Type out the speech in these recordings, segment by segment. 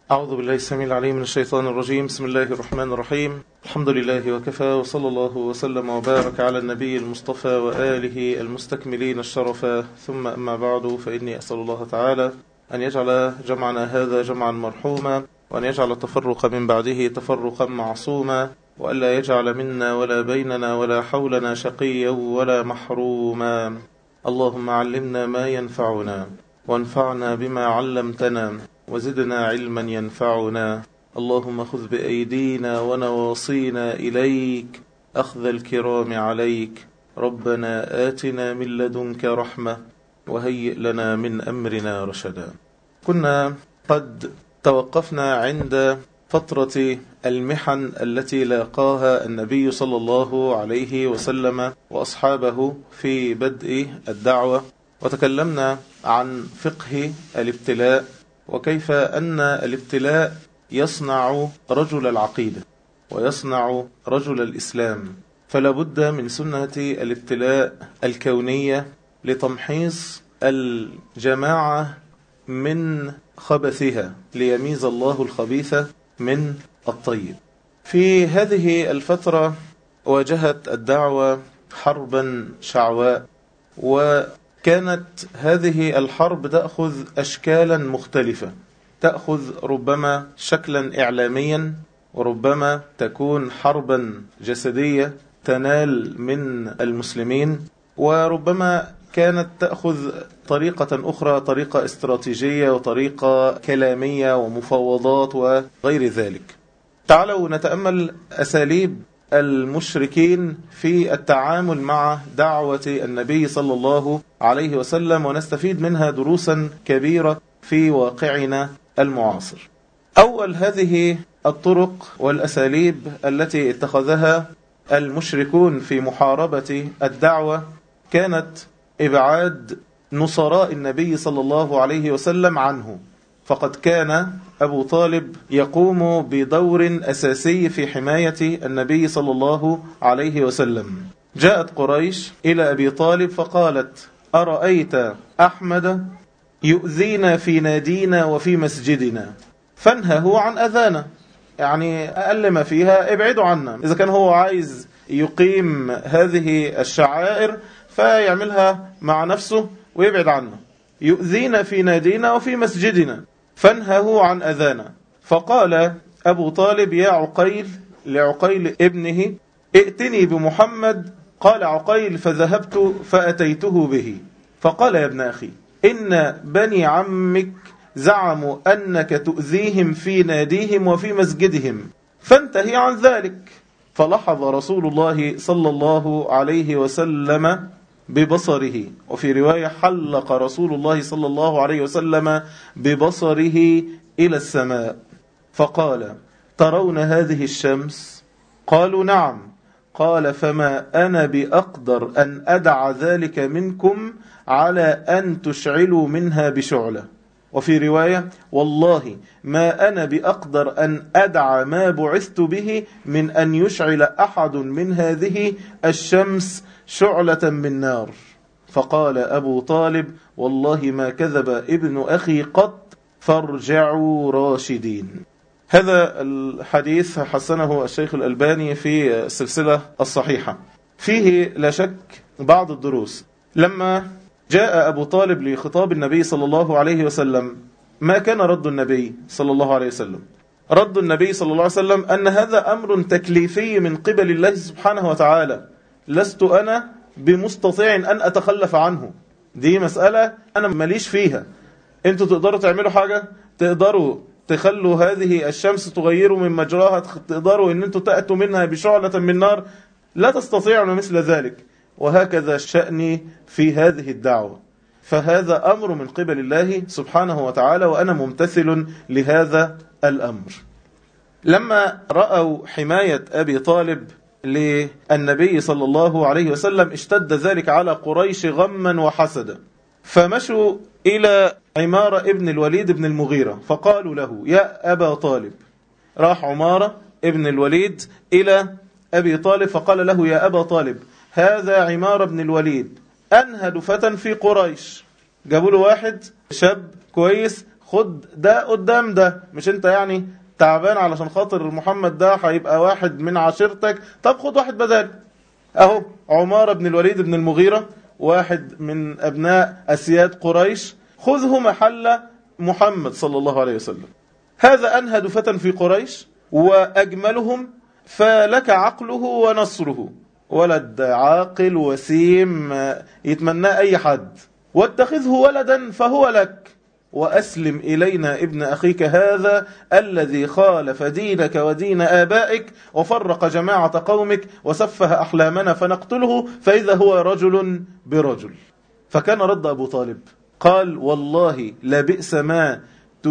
أعوذ بالله السميع العليم من الشيطان الرجيم بسم الله الرحمن الرحيم الحمد لله وكفى وصلى الله وسلم وبارك على النبي المصطفى وآله المستكملين الشرفا ثم أما بعد فإني أسأل الله تعالى أن يجعل جمعنا هذا جمعا مرحوما وأن يجعل التفرق من بعده تفرقا معصوما وألا يجعل منا ولا بيننا ولا حولنا شقيا ولا محروما اللهم علمنا ما ينفعنا وانفعنا بما علمتنا وزدنا علما ينفعنا اللهم خذ بأيدينا ونواصينا إليك أخذ الكرام عليك ربنا آتنا من لدنك رحمة وهيئ لنا من أمرنا رشدا كنا قد توقفنا عند فترة المحن التي لاقاها النبي صلى الله عليه وسلم وأصحابه في بدء الدعوة وتكلمنا عن فقه الابتلاء وكيف أن الابتلاء يصنع رجل العقيدة ويصنع رجل الإسلام فلا بد من سنة الابتلاء الكونية لتمحيص الجماعة من خبثها ليميز الله الخبيث من الطيب في هذه الفترة واجهت الدعوة حربا شعواء وكانت هذه الحرب تأخذ أشكالا مختلفة تأخذ ربما شكلا إعلاميا وربما تكون حربا جسدية تنال من المسلمين وربما كانت تأخذ طريقة أخرى طريقة استراتيجية وطريقة كلامية ومفاوضات وغير ذلك تعالوا نتأمل أساليب المشركين في التعامل مع دعوة النبي صلى الله عليه وسلم ونستفيد منها دروسا كبيرة في واقعنا المعاصر أول هذه الطرق والأساليب التي اتخذها المشركون في محاربة الدعوة كانت إبعاد نصراء النبي صلى الله عليه وسلم عنه فقد كان أبو طالب يقوم بدور أساسي في حماية النبي صلى الله عليه وسلم جاءت قريش إلى أبي طالب فقالت أرأيت أحمد يؤذينا في نادينا وفي مسجدنا فانهه عن أذانا يعني أقل ما فيها ابعدوا عنا إذا كان هو عايز يقيم هذه الشعائر فيعملها مع نفسه ويبعد عنه يؤذينا في نادينا وفي مسجدنا فانهه عن أذانا فقال أبو طالب يا عقيل لعقيل ابنه ائتني بمحمد قال عقيل فذهبت فأتيته به فقال يا ابن أخي إن بني عمك زعموا أنك تؤذيهم في ناديهم وفي مسجدهم فانتهي عن ذلك فلحظ رسول الله صلى الله عليه وسلم ببصره وفي رواية حلق رسول الله صلى الله عليه وسلم ببصره إلى السماء فقال ترون هذه الشمس قالوا نعم قال فما أنا بأقدر أن أدع ذلك منكم على أن تشعلوا منها بشعلة وفي رواية والله ما أنا بأقدر أن أدع ما بعثت به من أن يشعل أحد من هذه الشمس شعلة من نار فقال أبو طالب والله ما كذب ابن أخي قط فارجعوا راشدين هذا الحديث حسنه الشيخ الألباني في السلسلة الصحيحة فيه لا شك بعض الدروس لما جاء أبو طالب لخطاب النبي صلى الله عليه وسلم ما كان رد النبي صلى الله عليه وسلم رد النبي صلى الله عليه وسلم أن هذا أمر تكليفي من قبل الله سبحانه وتعالى لست أنا بمستطيع أن أتخلف عنه دي مسألة أنا ماليش فيها أنتوا تقدروا تعملوا حاجة تقدروا تخلوا هذه الشمس تغيروا من مجراها تقدروا أن أنتوا تأتوا منها بشعلة من نار لا تستطيعون مثل ذلك وهكذا شأني في هذه الدعوة فهذا أمر من قبل الله سبحانه وتعالى وأنا ممتثل لهذا الأمر لما رأوا حماية أبي طالب للنبي صلى الله عليه وسلم اشتد ذلك على قريش غما وحسدا فمشوا إلى عمارة ابن الوليد بن المغيرة فقالوا له يا أبا طالب راح عمارة ابن الوليد إلى أبي طالب فقال له يا أبا طالب هذا عمارة بن الوليد أنهد فتى في قريش جابوا له واحد شاب كويس خد ده قدام ده مش انت يعني تعبان علشان خاطر محمد ده هيبقى واحد من عشيرتك طب خد واحد بدل اهو عمارة بن الوليد بن المغيرة واحد من ابناء اسياد قريش خذه محل محمد صلى الله عليه وسلم هذا انهد فتى في قريش واجملهم فلك عقله ونصره ولد عاقل وسيم يتمناه اي حد واتخذه ولدا فهو لك وأسلم إلينا ابن أخيك هذا الذي خالف دينك ودين آبائك وفرق جماعة قومك وسفه أحلامنا فنقتله فإذا هو رجل برجل فكان رد أبو طالب قال والله لبئس ما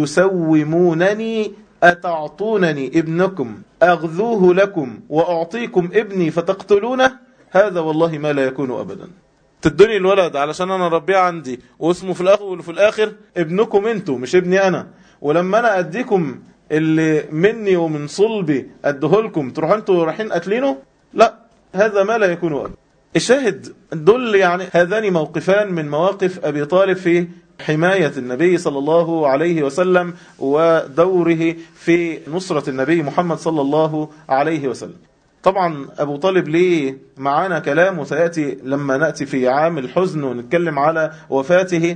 تسومونني أتعطونني ابنكم أغذوه لكم وأعطيكم ابني فتقتلونه هذا والله ما لا يكون أبدا تدوني الولد علشان انا ربيه عندي واسمه في الاخر وفي الاخر ابنكم انتوا مش ابني انا ولما انا اديكم اللي مني ومن صلبي اديهولكم تروحوا انتوا رايحين قاتلينه لا هذا ما لا يكون ابدا الشاهد دول يعني هذان موقفان من مواقف ابي طالب في حماية النبي صلى الله عليه وسلم ودوره في نصرة النبي محمد صلى الله عليه وسلم طبعا أبو طالب ليه معانا كلام وسيأتي لما نأتي في عام الحزن ونتكلم على وفاته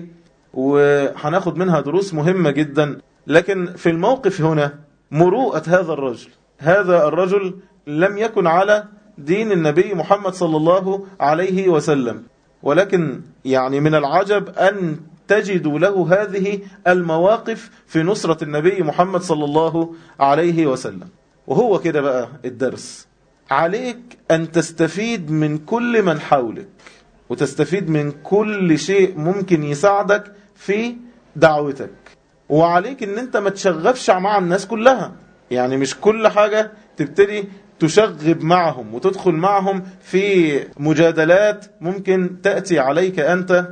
وهناخد منها دروس مهمة جدا لكن في الموقف هنا مروءة هذا الرجل هذا الرجل لم يكن على دين النبي محمد صلى الله عليه وسلم ولكن يعني من العجب أن تجدوا له هذه المواقف في نصرة النبي محمد صلى الله عليه وسلم وهو كده بقى الدرس عليك أن تستفيد من كل من حولك وتستفيد من كل شيء ممكن يساعدك في دعوتك وعليك ان انت ما تشغفش مع الناس كلها يعني مش كل حاجة تبتدي تشغب معهم وتدخل معهم في مجادلات ممكن تأتي عليك أنت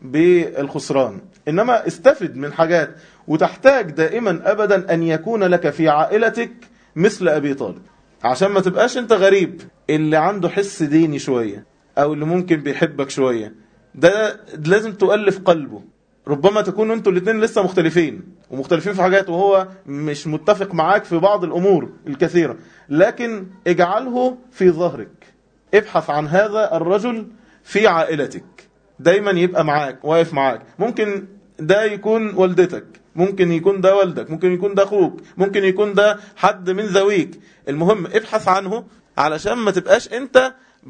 بالخسران إنما استفد من حاجات وتحتاج دائما أبدا أن يكون لك في عائلتك مثل أبي طالب عشان ما تبقاش انت غريب اللي عنده حس ديني شوية او اللي ممكن بيحبك شوية ده لازم تؤلف قلبه ربما تكونوا انتوا الاثنين لسه مختلفين ومختلفين في حاجات وهو مش متفق معاك في بعض الامور الكثيرة لكن اجعله في ظهرك ابحث عن هذا الرجل في عائلتك دايما يبقى معاك واقف معاك ممكن ده يكون والدتك ممكن يكون ده والدك ممكن يكون ده اخوك ممكن يكون ده حد من ذويك المهم ابحث عنه علشان ما تبقاش انت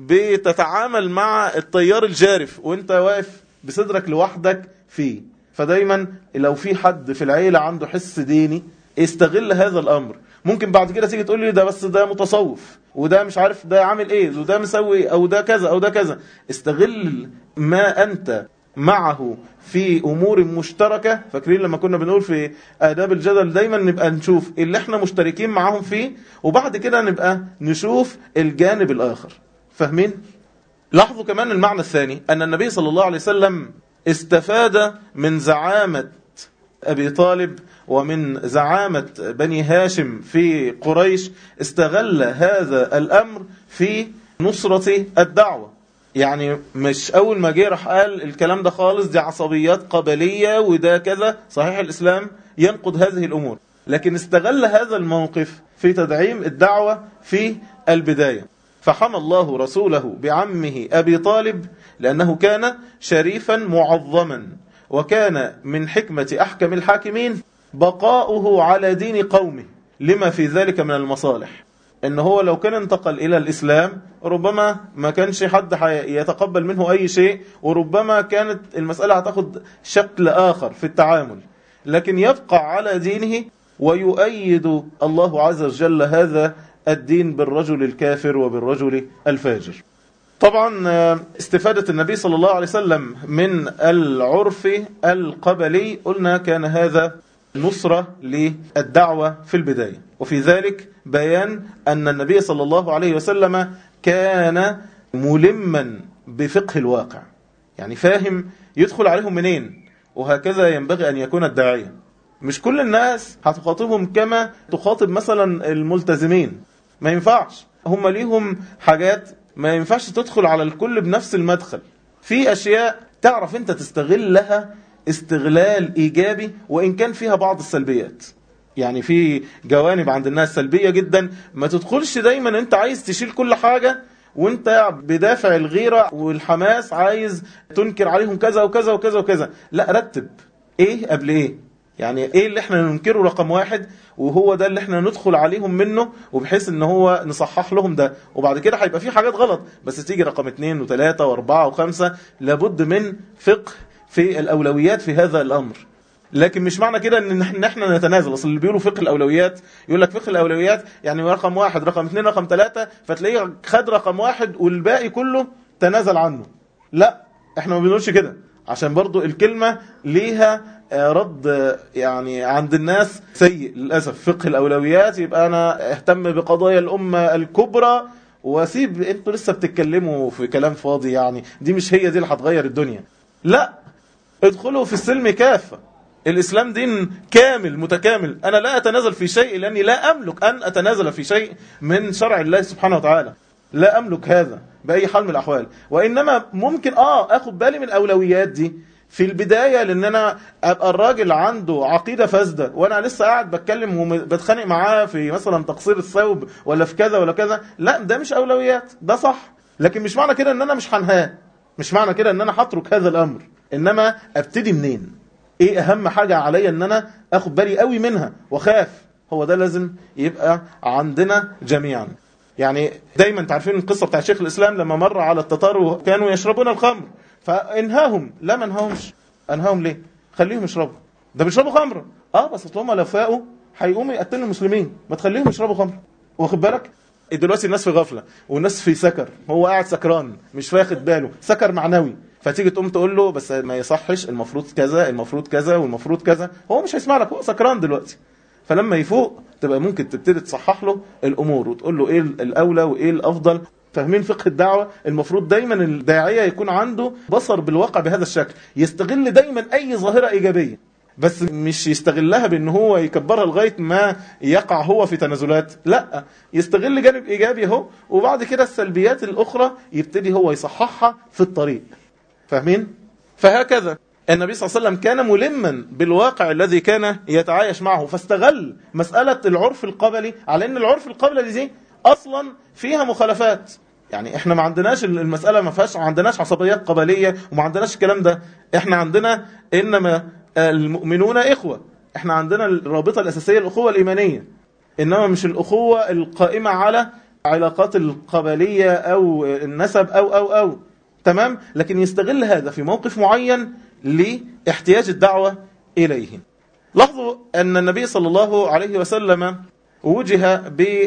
بتتعامل مع التيار الجارف وانت واقف بصدرك لوحدك فيه فدايما لو في حد في العيلة عنده حس ديني استغل هذا الامر ممكن بعد كده تيجي تقول لي ده بس ده متصوف وده مش عارف ده عامل ايه وده مسوي ايه او ده كذا او ده كذا استغل ما انت معه في امور مشتركة فاكرين لما كنا بنقول في اداب الجدل دايما نبقى نشوف اللي احنا مشتركين معاهم فيه وبعد كده نبقى نشوف الجانب الاخر فاهمين لاحظوا كمان المعنى الثاني ان النبي صلى الله عليه وسلم استفاد من زعامة ابي طالب ومن زعامة بني هاشم في قريش استغل هذا الامر في نصرة الدعوة يعني مش أول ما جه راح قال الكلام ده خالص دي عصبيات قبلية وده كذا صحيح الإسلام ينقض هذه الأمور لكن استغل هذا الموقف في تدعيم الدعوة في البداية فحمى الله رسوله بعمه أبي طالب لأنه كان شريفا معظما وكان من حكمة أحكم الحاكمين بقاؤه على دين قومه لما في ذلك من المصالح ان هو لو كان انتقل الى الاسلام ربما ما كانش حد يتقبل منه اي شيء وربما كانت المسألة هتاخد شكل اخر في التعامل لكن يبقى على دينه ويؤيد الله عز وجل هذا الدين بالرجل الكافر وبالرجل الفاجر طبعا استفادة النبي صلى الله عليه وسلم من العرف القبلي قلنا كان هذا نصرة للدعوة في البداية وفي ذلك بيان أن النبي صلى الله عليه وسلم كان ملما بفقه الواقع يعني فاهم يدخل عليهم منين وهكذا ينبغي أن يكون الداعية مش كل الناس هتخاطبهم كما تخاطب مثلا الملتزمين ما ينفعش هم ليهم حاجات ما ينفعش تدخل على الكل بنفس المدخل في أشياء تعرف أنت تستغلها استغلال إيجابي وإن كان فيها بعض السلبيات يعني في جوانب عند الناس سلبية جدا ما تدخلش دايما انت عايز تشيل كل حاجة وانت بدافع الغيرة والحماس عايز تنكر عليهم كذا وكذا وكذا وكذا لا رتب ايه قبل ايه يعني ايه اللي احنا ننكره رقم واحد وهو ده اللي احنا ندخل عليهم منه وبحيث ان هو نصحح لهم ده وبعد كده هيبقى في حاجات غلط بس تيجي رقم اثنين وثلاثة واربعة وخمسة لابد من فقه في الاولويات في هذا الامر لكن مش معنى كده ان احنا نتنازل اصل اللي بيقولوا فقه الاولويات يقول لك فقه الاولويات يعني رقم واحد رقم اثنين رقم ثلاثة فتلاقيه خد رقم واحد والباقي كله تنازل عنه لا احنا ما بنقولش كده عشان برضو الكلمة ليها رد يعني عند الناس سيء للأسف فقه الأولويات يبقى أنا اهتم بقضايا الأمة الكبرى واسيب انتوا لسه بتتكلموا في كلام فاضي يعني دي مش هي دي اللي هتغير الدنيا لا ادخلوا في السلم كافة الإسلام دين كامل متكامل أنا لا أتنازل في شيء لأني لا أملك أن أتنازل في شيء من شرع الله سبحانه وتعالى لا أملك هذا بأي حال من الأحوال وإنما ممكن آه أخد بالي من الأولويات دي في البداية لأن أنا أبقى الراجل عنده عقيدة فاسدة وأنا لسه قاعد بتكلم وبتخانق معاه في مثلا تقصير الثوب ولا في كذا ولا كذا لا ده مش أولويات ده صح لكن مش معنى كده أن أنا مش هنهاه مش معنى كده أن أنا هترك هذا الأمر إنما أبتدي منين إيه أهم حاجة عليا أن أنا أخد بالي قوي منها وخاف هو ده لازم يبقى عندنا جميعا يعني دايما تعرفين القصة بتاع شيخ الإسلام لما مر على التتار وكانوا يشربون الخمر فانهاهم لا ما انهاهمش انهاهم ليه خليهم يشربوا ده بيشربوا خمر اه بس اصل هم لو فاقوا هيقوموا يقتلوا المسلمين ما تخليهم يشربوا خمر واخد بالك دلوقتي الناس في غفله والناس في سكر هو قاعد سكران مش واخد باله سكر معنوي فتيجي تقوم تقول له بس ما يصحش المفروض كذا المفروض كذا والمفروض كذا هو مش هيسمع لك هو سكران دلوقتي فلما يفوق تبقى ممكن تبتدي تصحح له الامور وتقول له ايه الاولى وايه الافضل فاهمين فقه الدعوة المفروض دايما الداعية يكون عنده بصر بالواقع بهذا الشكل يستغل دايما أي ظاهرة إيجابية بس مش يستغلها بأن هو يكبرها لغاية ما يقع هو في تنازلات لا يستغل جانب إيجابي هو وبعد كده السلبيات الأخرى يبتدي هو يصححها في الطريق فاهمين؟ فهكذا النبي صلى الله عليه وسلم كان ملما بالواقع الذي كان يتعايش معه فاستغل مسألة العرف القبلي على أن العرف القبلي دي أصلا فيها مخالفات يعني احنا ما عندناش المسألة ما فيهاش ما عندناش عصبيات قبلية وما عندناش الكلام ده احنا عندنا انما المؤمنون اخوة احنا عندنا الرابطة الاساسية الاخوة الايمانية انما مش الاخوة القائمة على علاقات القبلية او النسب او او او تمام لكن يستغل هذا في موقف معين لاحتياج الدعوة اليه لاحظوا ان النبي صلى الله عليه وسلم وجه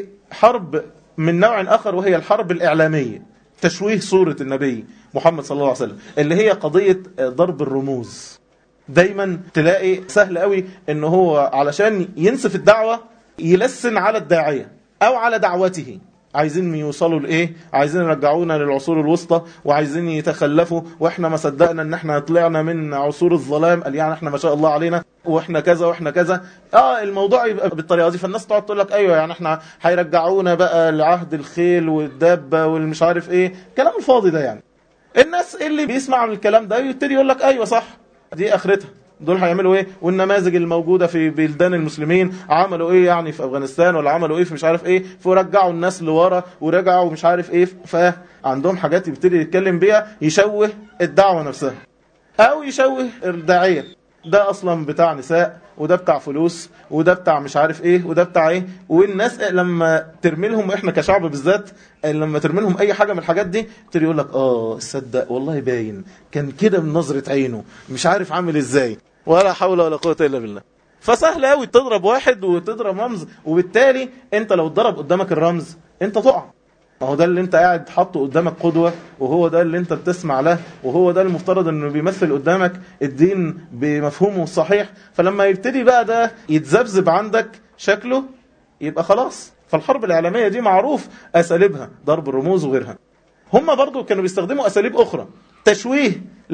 بحرب من نوع آخر وهي الحرب الإعلامية تشويه صورة النبي محمد صلى الله عليه وسلم اللي هي قضية ضرب الرموز دايما تلاقي سهل قوي ان هو علشان ينسف الدعوة يلسن على الداعية او على دعوته عايزين يوصلوا لايه عايزين يرجعونا للعصور الوسطى وعايزين يتخلفوا واحنا ما صدقنا ان احنا طلعنا من عصور الظلام قال يعني احنا ما شاء الله علينا واحنا كذا واحنا كذا اه الموضوع يبقى بالطريقه دي فالناس تقعد تقول لك ايوه يعني احنا هيرجعونا بقى لعهد الخيل والدابه والمش عارف ايه كلام الفاضي ده يعني الناس اللي بيسمع عن الكلام ده يبتدي يقول لك ايوه صح دي اخرتها دول هيعملوا ايه والنماذج الموجوده في بلدان المسلمين عملوا ايه يعني في افغانستان ولا عملوا ايه في مش عارف ايه فرجعوا الناس لورا ورجعوا مش عارف ايه فعندهم حاجات يبتدي يتكلم بيها يشوه الدعوه نفسها او يشوه الداعيه ده اصلا بتاع نساء وده بتاع فلوس وده بتاع مش عارف ايه وده بتاع ايه والناس لما ترمي لهم احنا كشعب بالذات لما ترمي لهم اي حاجه من الحاجات دي تبتدي يقول لك اه تصدق والله باين كان كده من نظره عينه مش عارف عامل ازاي ولا حول ولا قوه الا بالله فسهل قوي تضرب واحد وتضرب رمز وبالتالي انت لو اتضرب قدامك الرمز انت تقع ما هو ده اللي انت قاعد حاطه قدامك قدوة وهو ده اللي انت بتسمع له وهو ده المفترض انه بيمثل قدامك الدين بمفهومه الصحيح فلما يبتدي بقى ده يتذبذب عندك شكله يبقى خلاص فالحرب الإعلامية دي معروف أساليبها ضرب الرموز وغيرها هم برضو كانوا بيستخدموا أساليب أخرى تشويه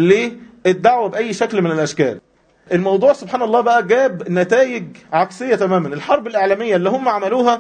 للدعوة بأي شكل من الأشكال الموضوع سبحان الله بقى جاب نتائج عكسية تماما الحرب الإعلامية اللي هم عملوها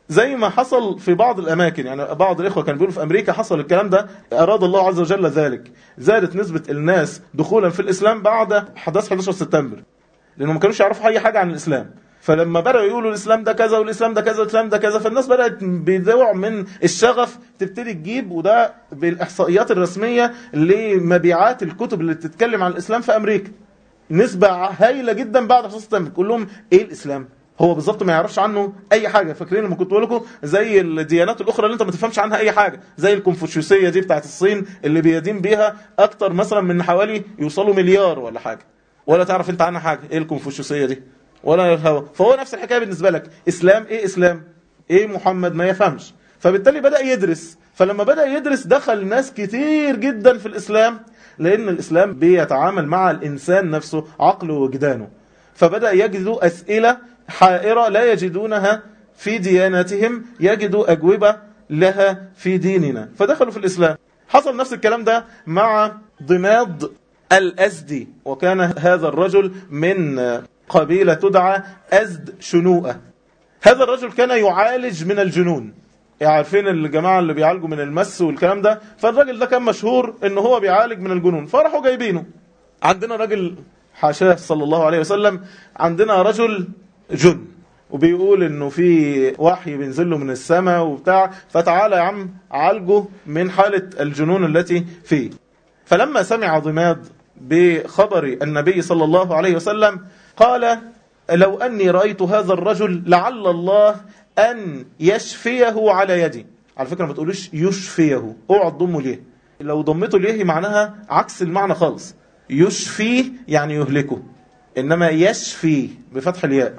زي ما حصل في بعض الأماكن يعني بعض الإخوة كانوا بيقولوا في أمريكا حصل الكلام ده أراد الله عز وجل ذلك زادت نسبة الناس دخولا في الإسلام بعد حدث 11 سبتمبر لأنهم ما كانوش يعرفوا أي حاجة عن الإسلام فلما بدأوا يقولوا الإسلام ده كذا والإسلام ده كذا والإسلام ده كذا فالناس بدأت بنوع من الشغف تبتدي تجيب وده بالإحصائيات الرسمية لمبيعات الكتب اللي بتتكلم عن الإسلام في أمريكا نسبة هايلة جدا بعد 11 سبتمبر كلهم إيه الإسلام؟ هو بالظبط ما يعرفش عنه اي حاجه فاكرين لما كنت بقول لكم زي الديانات الاخرى اللي انت ما تفهمش عنها اي حاجه زي الكونفوشيوسيه دي بتاعت الصين اللي بيدين بيها اكتر مثلا من حوالي يوصلوا مليار ولا حاجه ولا تعرف انت عنها حاجه ايه الكونفوشيوسيه دي ولا الهوى فهو نفس الحكايه بالنسبه لك اسلام ايه اسلام ايه محمد ما يفهمش فبالتالي بدا يدرس فلما بدا يدرس دخل ناس كتير جدا في الاسلام لان الاسلام بيتعامل مع الانسان نفسه عقله وجدانه فبدا يجدوا اسئله حائرة لا يجدونها في دياناتهم يجدوا أجوبة لها في ديننا فدخلوا في الإسلام حصل نفس الكلام ده مع ضماد الأزدي وكان هذا الرجل من قبيلة تدعى أزد شنوءة هذا الرجل كان يعالج من الجنون عارفين الجماعة اللي بيعالجوا من المس والكلام ده فالراجل ده كان مشهور ان هو بيعالج من الجنون فرحوا جايبينه عندنا راجل حاشاه صلى الله عليه وسلم عندنا رجل جن وبيقول انه في وحي بينزل له من السماء وبتاع فتعالى يا عم عالجه من حالة الجنون التي فيه فلما سمع ضماد بخبر النبي صلى الله عليه وسلم قال لو أني رأيت هذا الرجل لعل الله أن يشفيه على يدي على فكرة ما تقولوش يشفيه اوعى تضمه ليه لو ضمته ليه معناها عكس المعنى خالص يشفيه يعني يهلكه إنما يشفي بفتح الياء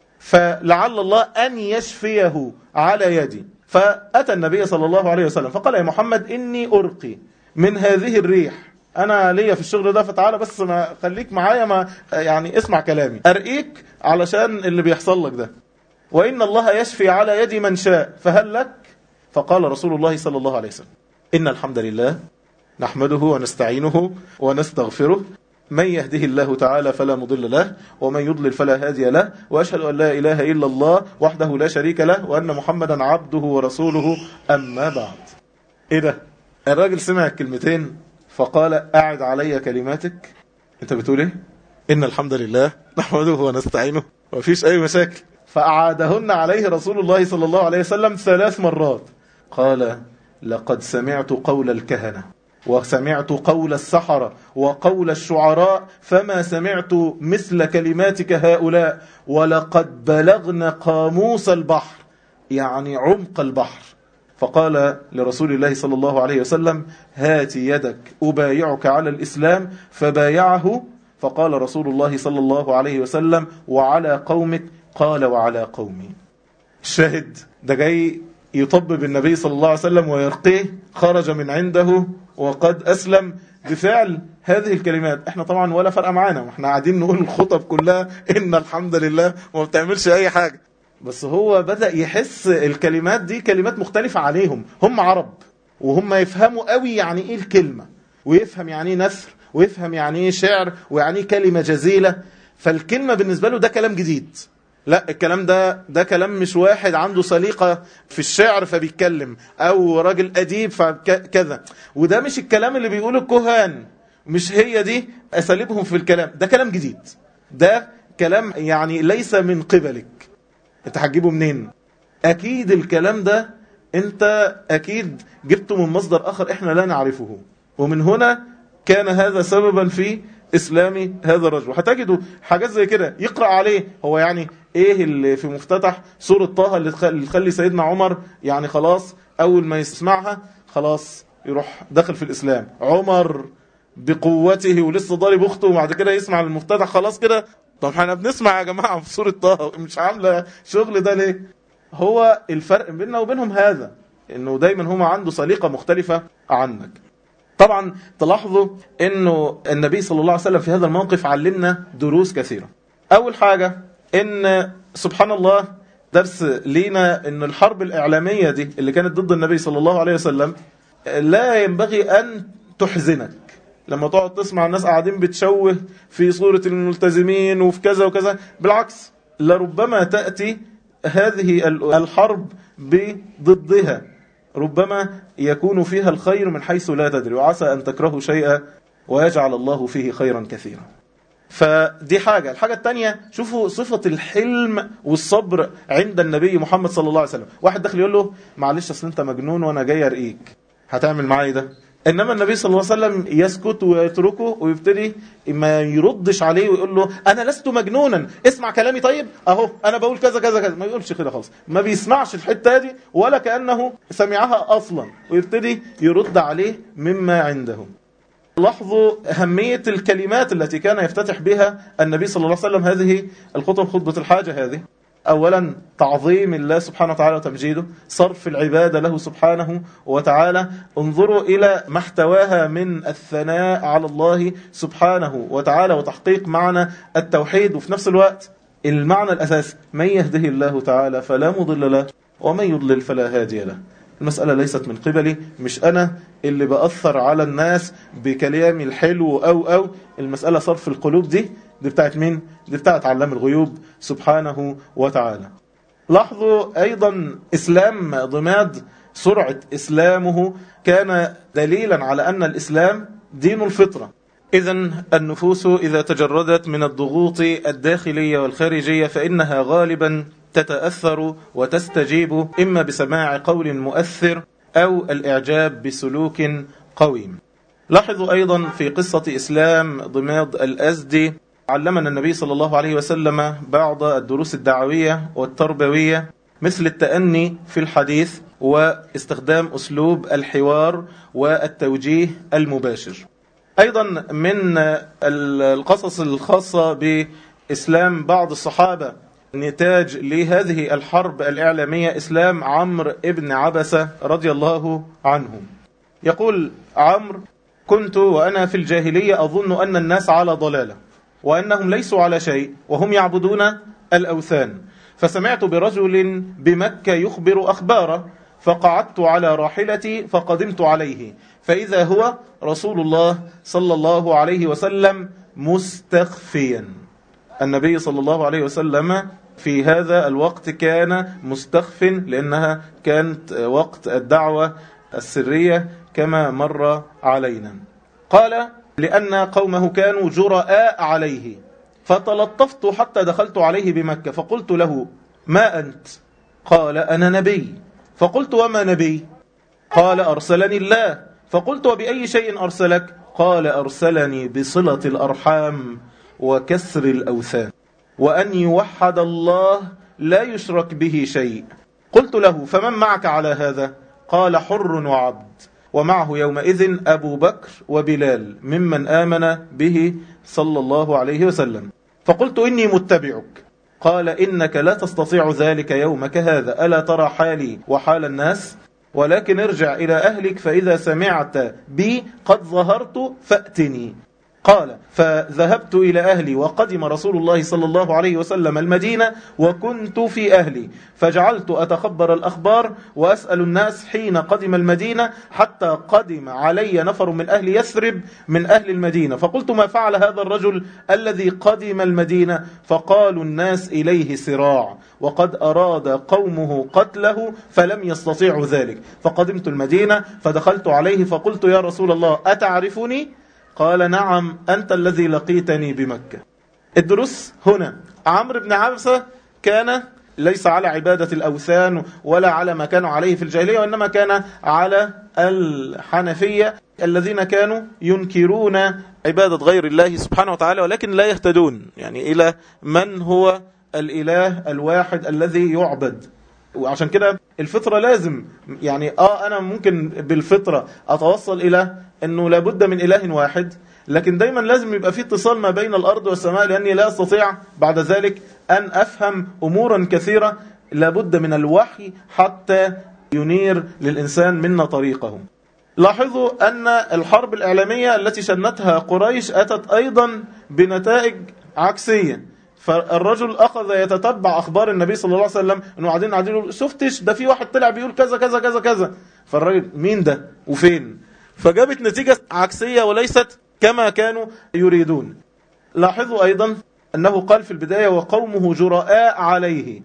فلعل الله أن يشفيه على يدي فأتى النبي صلى الله عليه وسلم فقال يا محمد إني أرقي من هذه الريح أنا ليا في الشغل ده فتعالى بس ما خليك معايا ما يعني اسمع كلامي أرقيك علشان اللي بيحصل لك ده وإن الله يشفي على يد من شاء فهل لك فقال رسول الله صلى الله عليه وسلم إن الحمد لله نحمده ونستعينه ونستغفره من يهده الله تعالى فلا مضل له ومن يضلل فلا هادي له وأشهد أن لا إله إلا الله وحده لا شريك له وأن محمدا عبده ورسوله أما بعد إيه ده الراجل سمع الكلمتين فقال أعد علي كلماتك أنت بتقول إيه إن الحمد لله نحمده ونستعينه ومفيش أي مشاكل فأعادهن عليه رسول الله صلى الله عليه وسلم ثلاث مرات قال لقد سمعت قول الكهنة وسمعت قول السحرة وقول الشعراء فما سمعت مثل كلماتك هؤلاء ولقد بلغنا قاموس البحر يعني عمق البحر فقال لرسول الله صلى الله عليه وسلم هات يدك أبايعك على الإسلام فبايعه فقال رسول الله صلى الله عليه وسلم وعلى قومك قال وعلى قومي الشاهد ده جاي يطبب النبي صلى الله عليه وسلم ويرقيه خرج من عنده وقد أسلم بفعل هذه الكلمات احنا طبعا ولا فرق معانا احنا قاعدين نقول الخطب كلها ان الحمد لله وما بتعملش اي حاجة بس هو بدأ يحس الكلمات دي كلمات مختلفة عليهم هم عرب وهم يفهموا قوي يعني ايه الكلمة ويفهم يعني ايه نثر ويفهم يعني ايه شعر ويعني ايه كلمة جزيلة فالكلمة بالنسبة له ده كلام جديد لا الكلام ده ده كلام مش واحد عنده سليقة في الشعر فبيتكلم او راجل اديب فكذا وده مش الكلام اللي بيقوله الكهان مش هي دي اساليبهم في الكلام ده كلام جديد ده كلام يعني ليس من قبلك انت هتجيبه منين اكيد الكلام ده انت اكيد جبته من مصدر اخر احنا لا نعرفه ومن هنا كان هذا سببا في اسلامي هذا الرجل هتجدوا حاجات زي كده يقرأ عليه هو يعني ايه اللي في مفتتح سورة طه اللي تخلي سيدنا عمر يعني خلاص اول ما يسمعها خلاص يروح داخل في الاسلام عمر بقوته ولسه ضارب اخته وبعد كده يسمع المفتتح خلاص كده طب احنا بنسمع يا جماعة في سورة طه مش عاملة شغل ده ليه هو الفرق بيننا وبينهم هذا انه دايما هم عنده سليقة مختلفة عنك طبعا تلاحظوا انه النبي صلى الله عليه وسلم في هذا الموقف علمنا دروس كثيرة اول حاجة ان سبحان الله درس لينا ان الحرب الاعلامية دي اللي كانت ضد النبي صلى الله عليه وسلم لا ينبغي ان تحزنك لما تقعد تسمع الناس قاعدين بتشوه في صورة الملتزمين وفي كذا وكذا بالعكس لربما تأتي هذه الحرب بضدها ربما يكون فيها الخير من حيث لا تدري وعسى أن تكرهوا شيئا ويجعل الله فيه خيرا كثيرا فدي حاجة الحاجة التانية شوفوا صفة الحلم والصبر عند النبي محمد صلى الله عليه وسلم واحد داخل يقول له معلش أصل أنت مجنون وأنا جاي أرقيك هتعمل معايا ده إنما النبي صلى الله عليه وسلم يسكت ويتركه ويبتدي ما يردش عليه ويقول له أنا لست مجنونا اسمع كلامي طيب أهو أنا بقول كذا كذا كذا ما يقولش كده خالص ما بيسمعش الحتة دي ولا كأنه سمعها أصلا ويبتدي يرد عليه مما عنده لاحظوا أهمية الكلمات التي كان يفتتح بها النبي صلى الله عليه وسلم هذه الخطب خطبة الحاجة هذه أولا تعظيم الله سبحانه وتعالى وتمجيده صرف العبادة له سبحانه وتعالى انظروا إلى ما احتواها من الثناء على الله سبحانه وتعالى وتحقيق معنى التوحيد وفي نفس الوقت المعنى الأساس من يهده الله تعالى فلا مضل له ومن يضلل فلا هادي له المسألة ليست من قبلي مش أنا اللي بأثر على الناس بكلامي الحلو أو أو المسألة صرف القلوب دي دي بتاعت مين؟ دي بتاعت علام الغيوب سبحانه وتعالى لاحظوا أيضا إسلام ضماد سرعة إسلامه كان دليلا على أن الإسلام دين الفطرة إذا النفوس إذا تجردت من الضغوط الداخلية والخارجية فإنها غالبا تتأثر وتستجيب إما بسماع قول مؤثر أو الإعجاب بسلوك قويم لاحظوا أيضا في قصة إسلام ضماد الأزدي علمنا النبي صلى الله عليه وسلم بعض الدروس الدعوية والتربوية مثل التأني في الحديث واستخدام أسلوب الحوار والتوجيه المباشر أيضا من القصص الخاصة بإسلام بعض الصحابة نتاج لهذه الحرب الإعلامية إسلام عمرو ابن عبسة رضي الله عنه يقول عمرو كنت وأنا في الجاهلية أظن أن الناس على ضلالة وأنهم ليسوا على شيء وهم يعبدون الأوثان فسمعت برجل بمكة يخبر أخباره فقعدت على راحلتي فقدمت عليه فإذا هو رسول الله صلى الله عليه وسلم مستخفيا النبي صلى الله عليه وسلم في هذا الوقت كان مستخف لأنها كانت وقت الدعوة السرية كما مر علينا قال لأن قومه كانوا جراء عليه فتلطفت حتى دخلت عليه بمكة فقلت له ما أنت قال أنا نبي فقلت وما نبي قال أرسلني الله فقلت وبأي شيء أرسلك قال أرسلني بصلة الأرحام وكسر الأوثان وأن يوحد الله لا يشرك به شيء قلت له فمن معك على هذا قال حر وعبد ومعه يومئذ أبو بكر وبلال ممن آمن به صلى الله عليه وسلم فقلت إني متبعك قال إنك لا تستطيع ذلك يومك هذا ألا ترى حالي وحال الناس ولكن ارجع إلى أهلك فإذا سمعت بي قد ظهرت فأتني قال فذهبت إلى أهلي وقدم رسول الله صلى الله عليه وسلم المدينة وكنت في أهلي فجعلت أتخبر الأخبار وأسأل الناس حين قدم المدينة حتى قدم علي نفر من أهل يثرب من أهل المدينة فقلت ما فعل هذا الرجل الذي قدم المدينة فقالوا الناس إليه سراع وقد أراد قومه قتله فلم يستطيعوا ذلك فقدمت المدينة فدخلت عليه فقلت يا رسول الله أتعرفني؟ قال نعم أنت الذي لقيتني بمكة الدروس هنا عمرو بن عبسة كان ليس على عبادة الأوثان ولا على ما كانوا عليه في الجاهلية وإنما كان على الحنفية الذين كانوا ينكرون عبادة غير الله سبحانه وتعالى ولكن لا يهتدون يعني إلى من هو الإله الواحد الذي يعبد وعشان كده الفطرة لازم يعني آه أنا ممكن بالفطرة أتوصل إلى أنه لابد من إله واحد لكن دايما لازم يبقى في اتصال ما بين الأرض والسماء لأني لا أستطيع بعد ذلك أن أفهم أمورا كثيرة لابد من الوحي حتى ينير للإنسان منا طريقه لاحظوا أن الحرب الإعلامية التي شنتها قريش أتت أيضا بنتائج عكسية فالرجل أخذ يتتبع أخبار النبي صلى الله عليه وسلم أنه قاعدين قاعدين يقول شفتش ده في واحد طلع بيقول كذا كذا كذا كذا فالراجل مين ده وفين فجابت نتيجة عكسية وليست كما كانوا يريدون لاحظوا أيضا أنه قال في البداية وقومه جراء عليه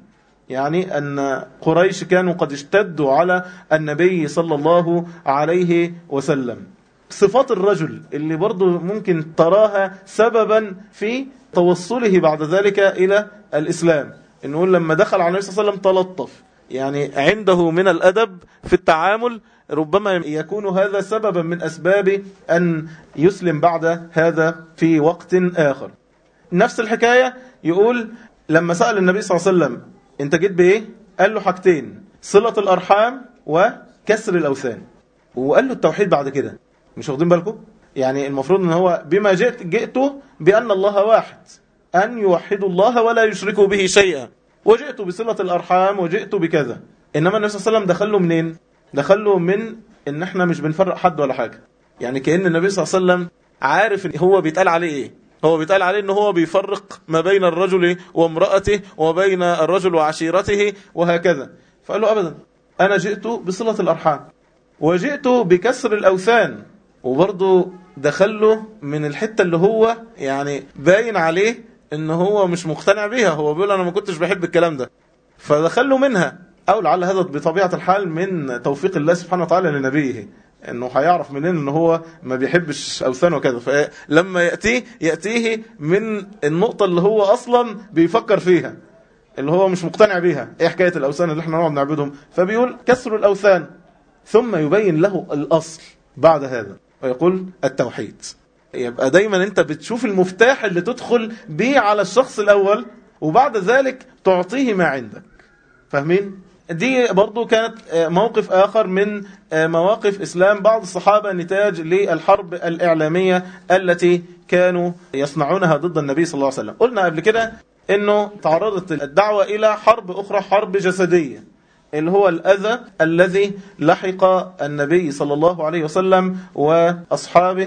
يعني أن قريش كانوا قد اشتدوا على النبي صلى الله عليه وسلم صفات الرجل اللي برضو ممكن تراها سببا في توصله بعد ذلك إلى الإسلام إنه لما دخل على النبي صلى الله عليه وسلم تلطف يعني عنده من الأدب في التعامل ربما يكون هذا سببا من أسباب أن يسلم بعد هذا في وقت آخر نفس الحكاية يقول لما سأل النبي صلى الله عليه وسلم انت جيت بايه قال له حاجتين صلة الأرحام وكسر الأوثان وقال له التوحيد بعد كده مش واخدين بالكم يعني المفروض ان هو بما جئت جئته بأن الله واحد أن يوحدوا الله ولا يشركوا به شيئا وجئت بصلة الأرحام وجئت بكذا إنما النبي صلى الله عليه وسلم دخله منين دخله من ان احنا مش بنفرق حد ولا حاجة يعني كأن النبي صلى الله عليه وسلم عارف ان هو بيتقال عليه ايه هو بيتقال عليه ان هو بيفرق ما بين الرجل وامرأته وبين الرجل وعشيرته وهكذا فقال له ابدا انا جئت بصلة الارحام وجئت بكسر الاوثان وبرضه دخله من الحتة اللي هو يعني باين عليه ان هو مش مقتنع بيها هو بيقول انا ما كنتش بحب الكلام ده فدخله منها او لعل هذا بطبيعة الحال من توفيق الله سبحانه وتعالى لنبيه انه هيعرف منين ان هو ما بيحبش اوثان وكذا فلما يأتيه يأتيه من النقطة اللي هو اصلا بيفكر فيها اللي هو مش مقتنع بيها ايه حكاية الاوثان اللي احنا نقعد نعبدهم فبيقول كسر الاوثان ثم يبين له الاصل بعد هذا ويقول التوحيد يبقى دايما انت بتشوف المفتاح اللي تدخل بيه على الشخص الاول وبعد ذلك تعطيه ما عندك فاهمين دي برضو كانت موقف آخر من مواقف إسلام بعض الصحابة نتاج للحرب الإعلامية التي كانوا يصنعونها ضد النبي صلى الله عليه وسلم قلنا قبل كده أنه تعرضت الدعوة إلى حرب أخرى حرب جسدية اللي هو الأذى الذي لحق النبي صلى الله عليه وسلم وأصحابه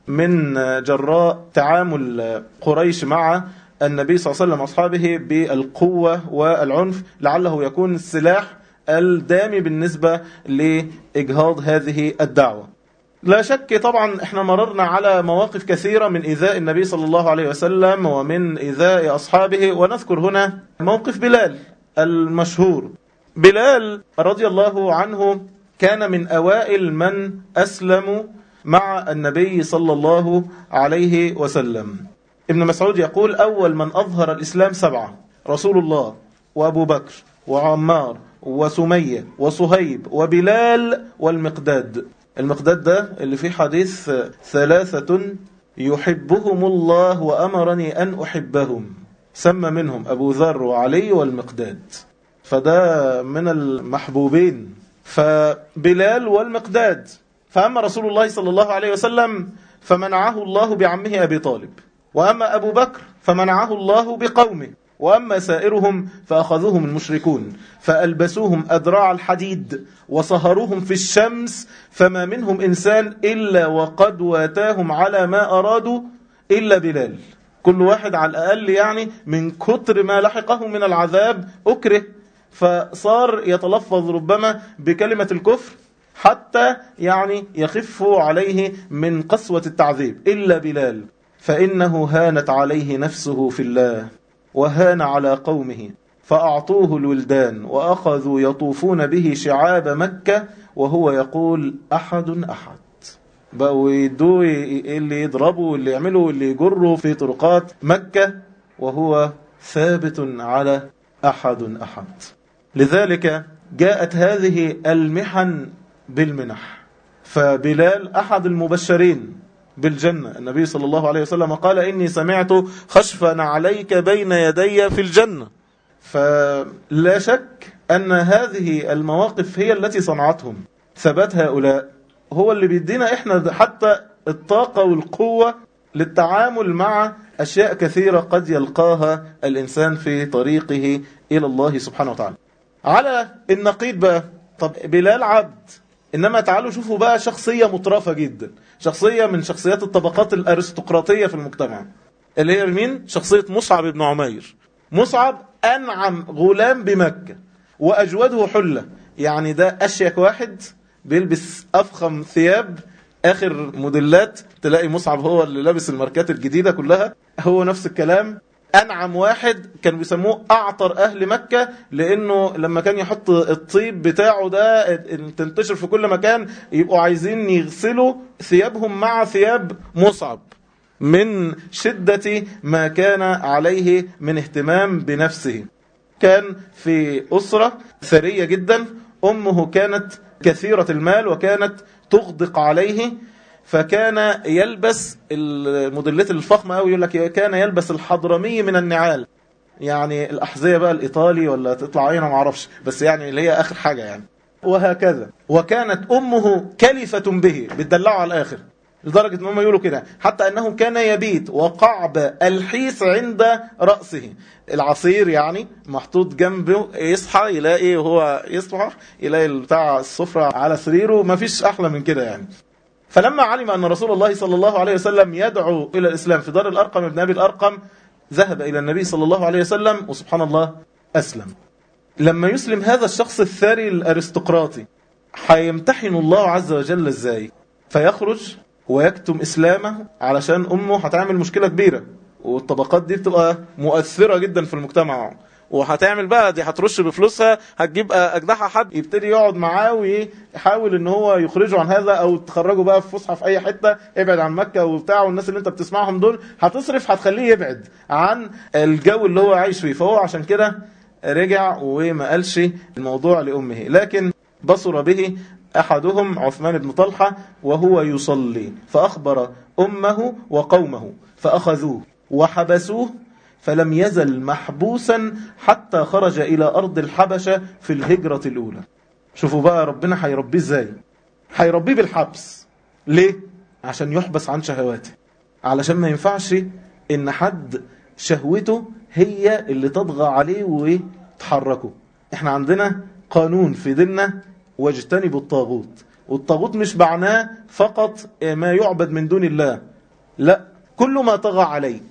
من جراء تعامل قريش مع النبي صلى الله عليه وسلم أصحابه بالقوة والعنف لعله يكون السلاح الدامي بالنسبة لإجهاض هذه الدعوة لا شك طبعا احنا مررنا على مواقف كثيرة من إيذاء النبي صلى الله عليه وسلم ومن إيذاء أصحابه ونذكر هنا موقف بلال المشهور بلال رضي الله عنه كان من أوائل من أسلموا مع النبي صلى الله عليه وسلم ابن مسعود يقول أول من أظهر الإسلام سبعة رسول الله وأبو بكر وعمار وسمية وصهيب وبلال والمقداد المقداد ده اللي فيه حديث ثلاثة يحبهم الله وأمرني أن أحبهم سمى منهم أبو ذر وعلي والمقداد فده من المحبوبين فبلال والمقداد فأما رسول الله صلى الله عليه وسلم فمنعه الله بعمه أبي طالب وأما أبو بكر فمنعه الله بقومه وأما سائرهم فأخذوهم المشركون فألبسوهم أدراع الحديد وصهروهم في الشمس فما منهم إنسان إلا وقد واتاهم على ما أرادوا إلا بلال كل واحد على الأقل يعني من كتر ما لحقه من العذاب أكره فصار يتلفظ ربما بكلمة الكفر حتى يعني يخف عليه من قسوة التعذيب إلا بلال فإنه هانت عليه نفسه في الله وهان على قومه فأعطوه الولدان وأخذوا يطوفون به شعاب مكة وهو يقول أحد أحد بقوا يدوه اللي يضربوا واللي يعملوا واللي يجروا في طرقات مكة وهو ثابت على أحد أحد لذلك جاءت هذه المحن بالمنح فبلال أحد المبشرين بالجنة النبي صلى الله عليه وسلم قال إني سمعت خشفا عليك بين يدي في الجنة فلا شك أن هذه المواقف هي التي صنعتهم ثبات هؤلاء هو اللي بيدينا إحنا حتى الطاقة والقوة للتعامل مع أشياء كثيرة قد يلقاها الإنسان في طريقه إلى الله سبحانه وتعالى على النقيض بقى طب بلال عبد إنما تعالوا شوفوا بقى شخصية مطرفة جدا شخصية من شخصيات الطبقات الأرستقراطية في المجتمع اللي هي مين؟ شخصية مصعب بن عمير مصعب أنعم غلام بمكة وأجوده حلة يعني ده أشيك واحد بيلبس أفخم ثياب آخر موديلات تلاقي مصعب هو اللي لابس الماركات الجديدة كلها هو نفس الكلام أنعم واحد كانوا بيسموه أعطر أهل مكة لأنه لما كان يحط الطيب بتاعه ده تنتشر في كل مكان يبقوا عايزين يغسلوا ثيابهم مع ثياب مصعب من شدة ما كان عليه من اهتمام بنفسه كان في أسرة ثرية جدا أمه كانت كثيرة المال وكانت تغدق عليه فكان يلبس الموديلات الفخمة أو يقول لك كان يلبس الحضرمي من النعال يعني الأحذية بقى الإيطالي ولا تطلع عينه ما اعرفش بس يعني اللي هي آخر حاجة يعني وهكذا وكانت أمه كلفة به بتدلعه على الآخر لدرجة ان هم يقولوا كده حتى انه كان يبيت وقعب الحيس عند رأسه العصير يعني محطوط جنبه يصحى يلاقي وهو يصحى يلاقي بتاع السفرة على سريره ما فيش احلى من كده يعني فلما علم أن رسول الله صلى الله عليه وسلم يدعو إلى الإسلام في دار الأرقم ابن أبي الأرقم ذهب إلى النبي صلى الله عليه وسلم وسبحان الله أسلم لما يسلم هذا الشخص الثري الأرستقراطي حيمتحن الله عز وجل إزاي فيخرج ويكتم إسلامه علشان أمه هتعمل مشكلة كبيرة والطبقات دي بتبقى مؤثرة جدا في المجتمع وهتعمل بقى دي هترش بفلوسها هتجيب اجدحها حد يبتدي يقعد معاه ويحاول ان هو يخرجه عن هذا او تخرجه بقى في فسحه في اي حته ابعد عن مكه وبتاع والناس اللي انت بتسمعهم دول هتصرف هتخليه يبعد عن الجو اللي هو عايش فيه فهو عشان كده رجع وما قالش الموضوع لامه لكن بصر به أحدهم عثمان بن طلحة وهو يصلي فأخبر أمه وقومه فأخذوه وحبسوه فلم يزل محبوسا حتى خرج إلى أرض الحبشة في الهجرة الأولى شوفوا بقى ربنا هيربيه ازاي هيربيه بالحبس ليه؟ عشان يحبس عن شهواته علشان ما ينفعش ان حد شهوته هي اللي تطغى عليه وتحركه احنا عندنا قانون في ديننا واجتنبوا الطاغوت والطاغوت مش معناه فقط ما يعبد من دون الله لا كل ما طغى عليك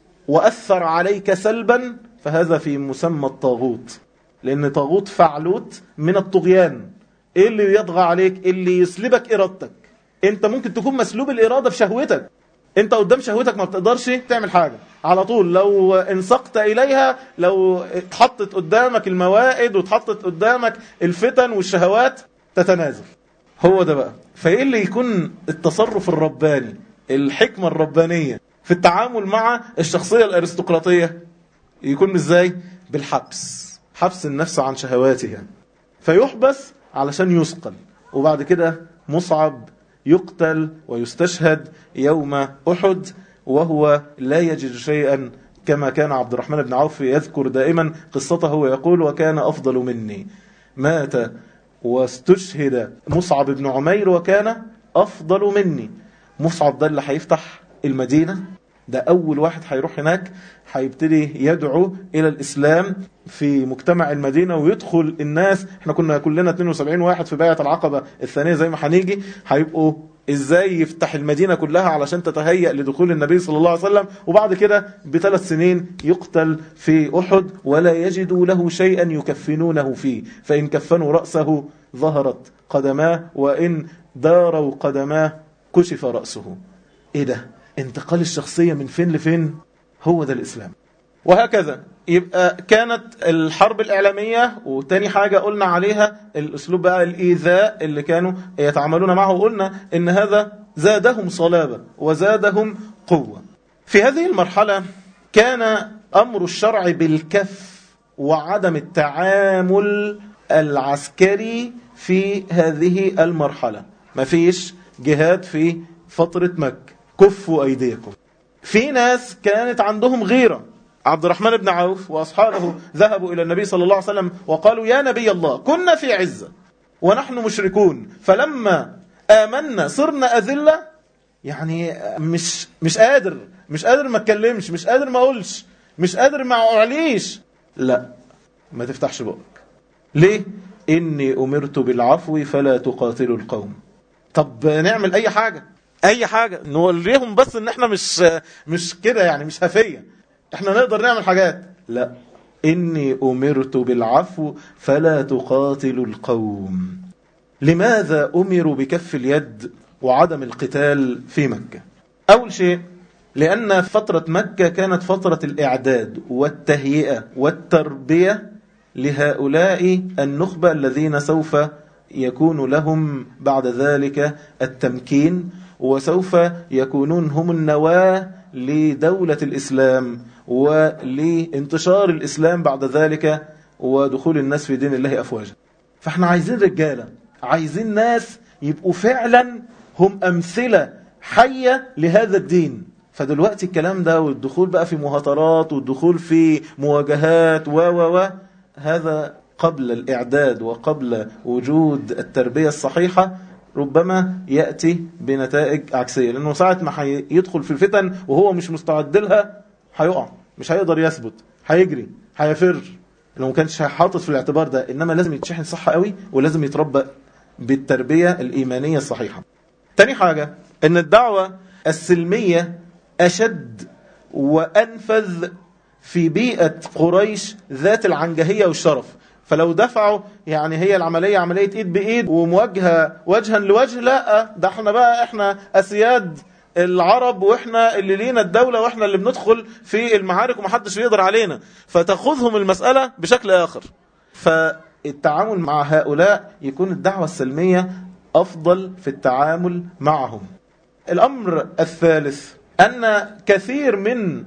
وأثر عليك سلبا فهذا في مسمى الطاغوت لأن طاغوت فعلوت من الطغيان إيه اللي يطغى عليك اللي يسلبك إرادتك أنت ممكن تكون مسلوب الإرادة في شهوتك أنت قدام شهوتك ما بتقدرش تعمل حاجة على طول لو انسقت إليها لو اتحطت قدامك الموائد واتحطت قدامك الفتن والشهوات تتنازل هو ده بقى فإيه اللي يكون التصرف الرباني الحكمة الربانية في التعامل مع الشخصية الارستقراطية يكون ازاي بالحبس حبس النفس عن شهواتها فيحبس علشان يسقل وبعد كده مصعب يقتل ويستشهد يوم أحد وهو لا يجد شيئا كما كان عبد الرحمن بن عوف يذكر دائما قصته ويقول وكان أفضل مني مات واستشهد مصعب بن عمير وكان أفضل مني مصعب ده اللي هيفتح المدينة ده أول واحد هيروح هناك هيبتدي يدعو إلى الإسلام في مجتمع المدينة ويدخل الناس احنا كنا كلنا 72 واحد في بيعة العقبة الثانية زي ما هنيجي هيبقوا ازاي يفتح المدينة كلها علشان تتهيأ لدخول النبي صلى الله عليه وسلم وبعد كده بثلاث سنين يقتل في أحد ولا يجدوا له شيئا يكفنونه فيه فإن كفنوا رأسه ظهرت قدماه وإن داروا قدماه كشف رأسه ايه ده انتقال الشخصية من فين لفين هو ده الإسلام وهكذا يبقى كانت الحرب الإعلامية وتاني حاجة قلنا عليها الأسلوب بقى الإيذاء اللي كانوا يتعاملون معه وقلنا إن هذا زادهم صلابة وزادهم قوة في هذه المرحلة كان أمر الشرع بالكف وعدم التعامل العسكري في هذه المرحلة مفيش جهاد في فترة مكة كفوا أيديكم في ناس كانت عندهم غيرة عبد الرحمن بن عوف وأصحابه ذهبوا إلى النبي صلى الله عليه وسلم وقالوا يا نبي الله كنا في عزة ونحن مشركون فلما آمنا صرنا أذلة يعني مش مش قادر مش قادر ما اتكلمش مش قادر ما اقولش مش قادر ما اعليش لا ما تفتحش بقك ليه اني امرت بالعفو فلا تقاتلوا القوم طب نعمل اي حاجه اي حاجة نوريهم بس ان احنا مش مش كده يعني مش هفية احنا نقدر نعمل حاجات لا اني امرت بالعفو فلا تقاتلوا القوم لماذا امروا بكف اليد وعدم القتال في مكة اول شيء لأن فترة مكة كانت فترة الإعداد والتهيئة والتربية لهؤلاء النخبة الذين سوف يكون لهم بعد ذلك التمكين وسوف يكونون هم النواة لدولة الإسلام ولانتشار الإسلام بعد ذلك ودخول الناس في دين الله أفواجا فاحنا عايزين رجالة عايزين ناس يبقوا فعلا هم أمثلة حية لهذا الدين فدلوقتي الكلام ده والدخول بقى في مهاترات والدخول في مواجهات و و و هذا قبل الإعداد وقبل وجود التربية الصحيحة ربما يأتي بنتائج عكسية لأنه ساعة ما يدخل في الفتن وهو مش مستعد لها هيقع مش هيقدر يثبت هيجري هيفر لو ما كانش حاطط في الاعتبار ده إنما لازم يتشحن صح قوي ولازم يتربى بالتربية الإيمانية الصحيحة تاني حاجة ان الدعوة السلمية أشد وأنفذ في بيئة قريش ذات العنجهية والشرف فلو دفعوا يعني هي العملية عملية ايد بايد ومواجهة وجها لوجه لا ده احنا بقى احنا اسياد العرب واحنا اللي لينا الدولة واحنا اللي بندخل في المعارك ومحدش يقدر علينا فتأخذهم المسألة بشكل آخر فالتعامل مع هؤلاء يكون الدعوة السلمية أفضل في التعامل معهم الأمر الثالث أن كثير من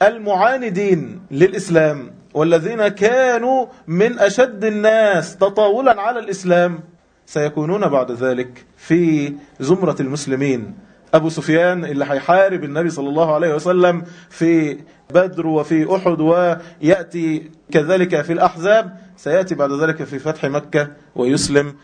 المعاندين للإسلام والذين كانوا من أشد الناس تطاولا على الإسلام سيكونون بعد ذلك في زمرة المسلمين أبو سفيان اللي هيحارب النبي صلى الله عليه وسلم في بدر وفي أحد ويأتي كذلك في الأحزاب سيأتي بعد ذلك في فتح مكة ويسلم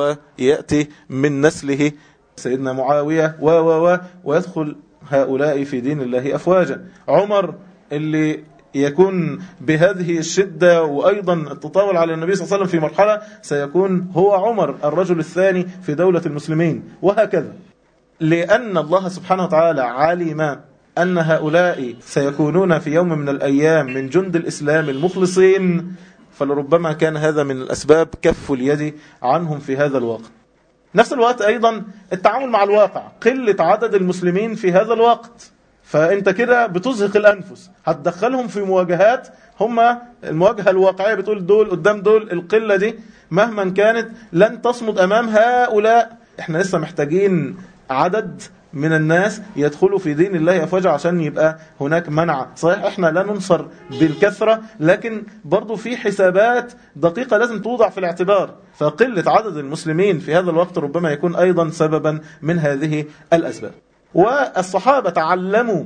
ويأتي من نسله سيدنا معاوية و و و ويدخل هؤلاء في دين الله أفواجا عمر اللي يكون بهذه الشدة وأيضا التطاول على النبي صلى الله عليه وسلم في مرحلة سيكون هو عمر الرجل الثاني في دولة المسلمين وهكذا لأن الله سبحانه وتعالى علم أن هؤلاء سيكونون في يوم من الأيام من جند الإسلام المخلصين فلربما كان هذا من الأسباب كف اليد عنهم في هذا الوقت نفس الوقت أيضا التعامل مع الواقع قلة عدد المسلمين في هذا الوقت فأنت كده بتزهق الأنفس هتدخلهم في مواجهات هم المواجهة الواقعية بتقول دول قدام دول القلة دي مهما كانت لن تصمد أمام هؤلاء احنا لسه محتاجين عدد من الناس يدخلوا في دين الله أفواجا عشان يبقى هناك منع صحيح احنا لا ننصر بالكثرة لكن برضو في حسابات دقيقة لازم توضع في الاعتبار فقلة عدد المسلمين في هذا الوقت ربما يكون أيضا سببا من هذه الأسباب والصحابة تعلموا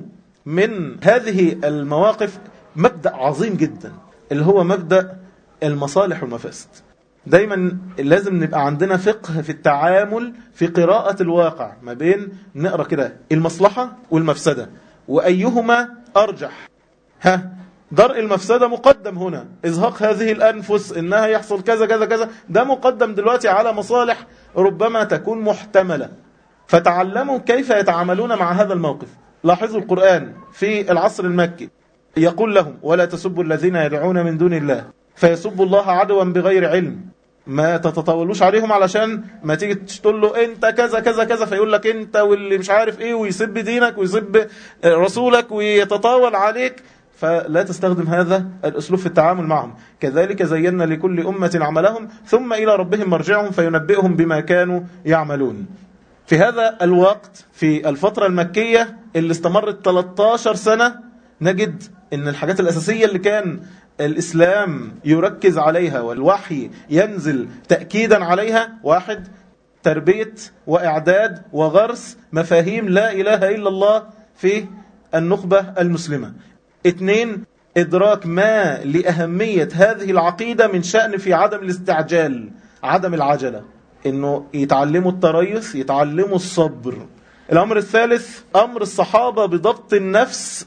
من هذه المواقف مبدأ عظيم جدا اللي هو مبدأ المصالح والمفاسد دايما لازم نبقى عندنا فقه في التعامل في قراءة الواقع ما بين نقرأ كده المصلحة والمفسدة وأيهما أرجح ها درء المفسدة مقدم هنا إزهاق هذه الأنفس إنها يحصل كذا كذا كذا ده مقدم دلوقتي على مصالح ربما تكون محتملة فتعلموا كيف يتعاملون مع هذا الموقف لاحظوا القرآن في العصر المكي يقول لهم ولا تسبوا الذين يدعون من دون الله فيسبوا الله عدوا بغير علم ما تتطاولوش عليهم علشان ما تيجي تقول له انت كذا كذا كذا فيقول لك انت واللي مش عارف ايه ويسب دينك ويسب رسولك ويتطاول عليك فلا تستخدم هذا الأسلوب في التعامل معهم كذلك زينا لكل أمة عملهم ثم إلى ربهم مرجعهم فينبئهم بما كانوا يعملون في هذا الوقت في الفترة المكية اللي استمرت 13 سنة نجد ان الحاجات الأساسية اللي كان الإسلام يركز عليها والوحي ينزل تأكيدا عليها واحد تربية وإعداد وغرس مفاهيم لا إله إلا الله في النخبة المسلمة اثنين إدراك ما لأهمية هذه العقيدة من شأن في عدم الاستعجال عدم العجلة انه يتعلموا التريث يتعلموا الصبر الامر الثالث امر الصحابة بضبط النفس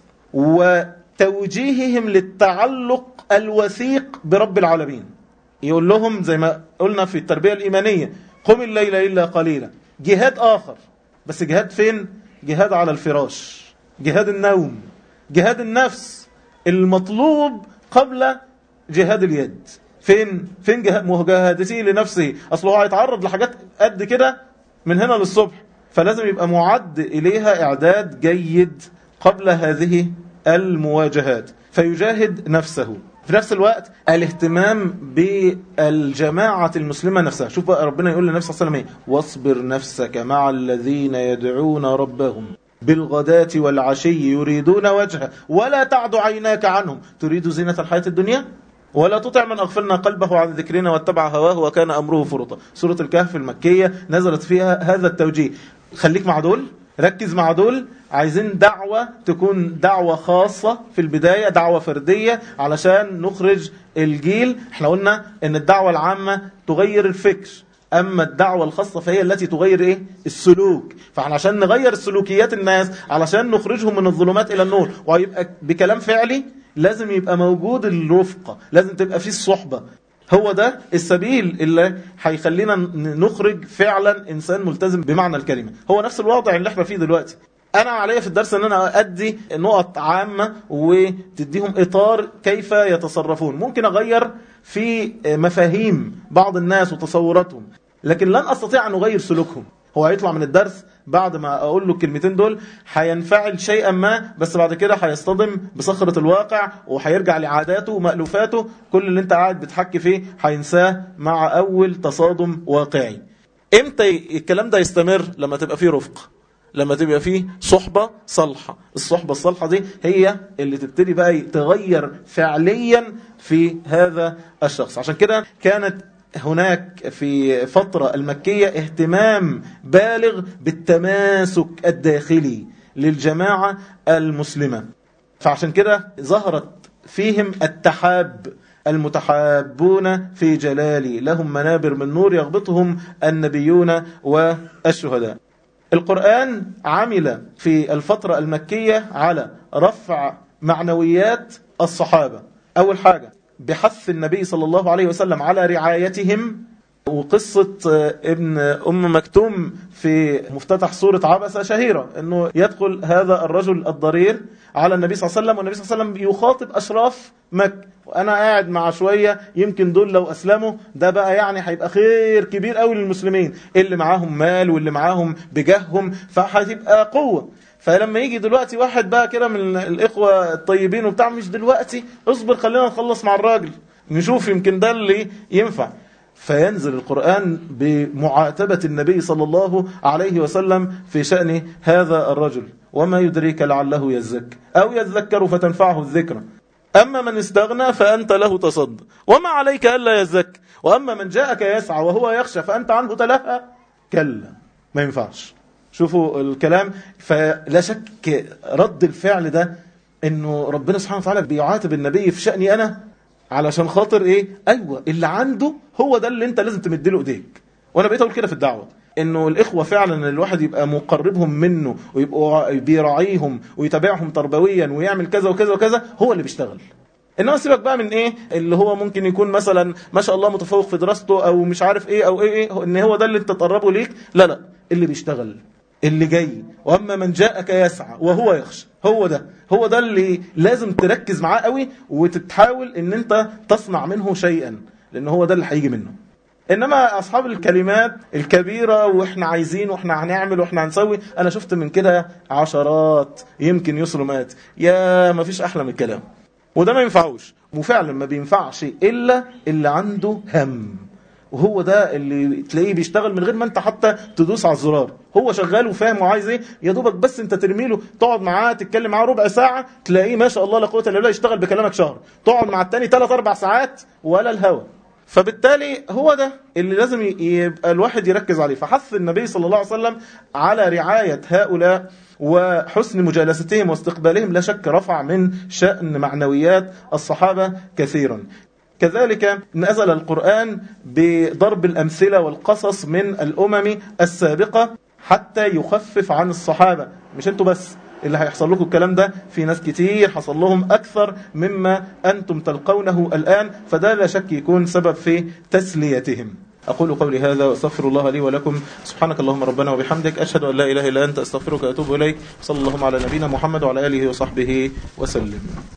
وتوجيههم للتعلق الوثيق برب العالمين يقول لهم زي ما قلنا في التربية الإيمانية قم الليل إلا قليلا جهاد آخر بس جهاد فين؟ جهاد على الفراش جهاد النوم جهاد النفس المطلوب قبل جهاد اليد فين فين مجاهدته لنفسه اصله هو هيتعرض لحاجات قد كده من هنا للصبح فلازم يبقى معد اليها اعداد جيد قبل هذه المواجهات فيجاهد نفسه في نفس الوقت الاهتمام بالجماعة المسلمة نفسها شوف بقى ربنا يقول لنفسه صلى الله عليه وسلم واصبر نفسك مع الذين يدعون ربهم بالغداة والعشي يريدون وجهه ولا تعد عيناك عنهم تريد زينة الحياة الدنيا ولا تطع من أغفلنا قلبه عن ذكرنا واتبع هواه وكان أمره فرطا سورة الكهف المكية نزلت فيها هذا التوجيه خليك مع دول ركز مع دول عايزين دعوة تكون دعوة خاصة في البداية دعوة فردية علشان نخرج الجيل احنا قلنا ان الدعوة العامة تغير الفكر أما الدعوة الخاصة فهي التي تغير إيه؟ السلوك فاحنا عشان نغير السلوكيات الناس علشان نخرجهم من الظلمات إلى النور ويبقى بكلام فعلي لازم يبقى موجود الرفقة لازم تبقى فيه الصحبة هو ده السبيل اللي هيخلينا نخرج فعلا إنسان ملتزم بمعنى الكلمة هو نفس الوضع اللي احنا فيه دلوقتي أنا عليا في الدرس أن أنا أدي نقط عامة وتديهم إطار كيف يتصرفون ممكن أغير في مفاهيم بعض الناس وتصوراتهم لكن لن أستطيع أن أغير سلوكهم هو هيطلع من الدرس بعد ما أقول له الكلمتين دول هينفعل شيئا ما بس بعد كده هيصطدم بصخرة الواقع وهيرجع لعاداته ومألوفاته كل اللي انت قاعد بتحكي فيه هينساه مع أول تصادم واقعي امتى الكلام ده يستمر لما تبقى فيه رفق لما تبقى فيه صحبة صالحة الصحبة الصالحة دي هي اللي تبتدي بقى تغير فعليا في هذا الشخص عشان كده كانت هناك في فترة المكية اهتمام بالغ بالتماسك الداخلي للجماعة المسلمة فعشان كده ظهرت فيهم التحاب المتحابون في جلالي لهم منابر من نور يغبطهم النبيون والشهداء القرآن عمل في الفترة المكية على رفع معنويات الصحابة أول حاجة بحث النبي صلى الله عليه وسلم على رعايتهم وقصة ابن أم مكتوم في مفتتح سورة عبسة شهيرة أنه يدخل هذا الرجل الضرير على النبي صلى الله عليه وسلم والنبي صلى الله عليه وسلم يخاطب أشراف مكة وأنا قاعد مع شوية يمكن دول لو أسلموا ده بقى يعني هيبقى خير كبير قوي للمسلمين اللي معاهم مال واللي معاهم بجاههم فهتبقى قوة فلما يجي دلوقتي واحد بقى كده من الإخوة الطيبين وبتاع مش دلوقتي اصبر خلينا نخلص مع الراجل نشوف يمكن ده اللي ينفع فينزل القرآن بمعاتبة النبي صلى الله عليه وسلم في شأن هذا الرجل وما يدريك لعله يزكى أو يذكر فتنفعه الذكرى أما من استغنى فأنت له تصد وما عليك ألا يزكى وأما من جاءك يسعى وهو يخشى فأنت عنه تلهى كلا ما ينفعش شوفوا الكلام فلا شك رد الفعل ده انه ربنا سبحانه وتعالى بيعاتب النبي في شأني انا علشان خاطر ايه ايوه اللي عنده هو ده اللي انت لازم تمد له ايديك وانا بقيت اقول كده في الدعوه انه الاخوه فعلا الواحد يبقى مقربهم منه ويبقوا بيراعيهم ويتابعهم تربويا ويعمل كذا وكذا وكذا هو اللي بيشتغل انما سيبك بقى من ايه اللي هو ممكن يكون مثلا ما شاء الله متفوق في دراسته او مش عارف ايه او ايه, إيه ان هو ده اللي انت تقربه ليك لا لا اللي بيشتغل اللي جاي واما من جاءك يسعى وهو يخشى هو ده هو ده اللي لازم تركز معاه قوي وتتحاول ان انت تصنع منه شيئا لان هو ده اللي هيجي منه انما اصحاب الكلمات الكبيره واحنا عايزين واحنا هنعمل واحنا هنسوي انا شفت من كده عشرات يمكن يصلوا مات يا ما فيش احلى من الكلام وده ما ينفعوش وفعلا ما بينفعش الا اللي عنده هم وهو ده اللي تلاقيه بيشتغل من غير ما انت حتى تدوس على الزرار هو شغال وفاهم وعايز ايه يا دوبك بس انت ترمي له تقعد معاه تتكلم معاه ربع ساعه تلاقيه ما شاء الله لا قوه الا بالله يشتغل بكلامك شهر تقعد مع التاني ثلاث اربع ساعات ولا الهوى فبالتالي هو ده اللي لازم يبقى الواحد يركز عليه فحث النبي صلى الله عليه وسلم على رعاية هؤلاء وحسن مجالستهم واستقبالهم لا شك رفع من شأن معنويات الصحابة كثيرا كذلك نزل القرآن بضرب الأمثلة والقصص من الأمم السابقة حتى يخفف عن الصحابة مش انتوا بس اللي هيحصل لكم الكلام ده في ناس كتير حصل لهم أكثر مما أنتم تلقونه الآن فده لا شك يكون سبب في تسليتهم أقول قولي هذا وأستغفر الله لي ولكم سبحانك اللهم ربنا وبحمدك أشهد أن لا إله إلا أنت أستغفرك وأتوب إليك صلى الله على نبينا محمد وعلى آله وصحبه وسلم